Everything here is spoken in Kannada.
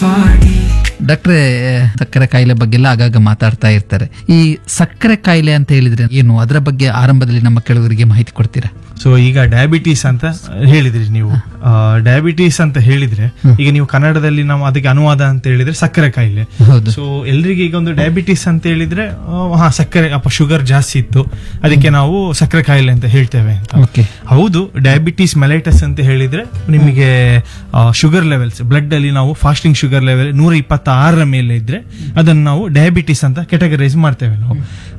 ಡಾಕ್ಟ್ರೆ ಸಕ್ಕರೆ ಕಾಯಿಲೆ ಬಗ್ಗೆ ಎಲ್ಲ ಆಗಾಗ ಮಾತಾಡ್ತಾ ಇರ್ತಾರೆ ಈ ಸಕ್ಕರೆ ಕಾಯಿಲೆ ಅಂತ ಹೇಳಿದ್ರೆ ಏನು ಅದರ ಬಗ್ಗೆ ಆರಂಭದಲ್ಲಿ ನಮ್ಮ ಕೆಲವರಿಗೆ ಮಾಹಿತಿ ಕೊಡ್ತೀರಾ ಸೊ ಈಗ ಡಯಾಬಿಟೀಸ್ ಅಂತ ಹೇಳಿದ್ರಿ ನೀವು ಡಯಾಬಿಟೀಸ್ ಅಂತ ಹೇಳಿದ್ರೆ ಈಗ ನೀವು ಕನ್ನಡದಲ್ಲಿ ನಾವು ಅದಕ್ಕೆ ಅನುವಾದ ಅಂತ ಹೇಳಿದ್ರೆ ಸಕ್ಕರೆ ಕಾಯಿಲೆ ಹೌದು ಸೊ ಎಲ್ರಿಗೆ ಈಗ ಒಂದು ಡಯಾಬಿಟೀಸ್ ಅಂತ ಹೇಳಿದ್ರೆ ಆ, ಹಾ ಸಕ್ಕರೆ ಅಪ್ಪ ಶುಗರ್ ಜಾಸ್ತಿ ಇತ್ತು ಅದಕ್ಕೆ ನಾವು ಸಕ್ಕರೆ ಕಾಯಿಲೆ ಅಂತ ಹೇಳ್ತೇವೆ ಅಂತ ಓಕೆ ಹೌದು ಡಯಾಬಿಟೀಸ್ ಮೆಲೈಟಸ್ ಅಂತ ಹೇಳಿದ್ರೆ ನಿಮಗೆ ಶುಗರ್ ಲೆವೆಲ್ಸ್ ಬ್ಲಡ್ ಅಲ್ಲಿ ನಾವು ಫಾಸ್ಟಿಂಗ್ ಶುಗರ್ ಲೆವೆಲ್ ನೂರ ಇಪ್ಪತ್ತಾರರ ಮೇಲೆ ಇದ್ರೆ ಅದನ್ನು ನಾವು ಡಯಾಬಿಟೀಸ್ ಅಂತ ಕೆಟಗರೈಸ್ ಮಾಡ್ತೇವೆ ನಾವು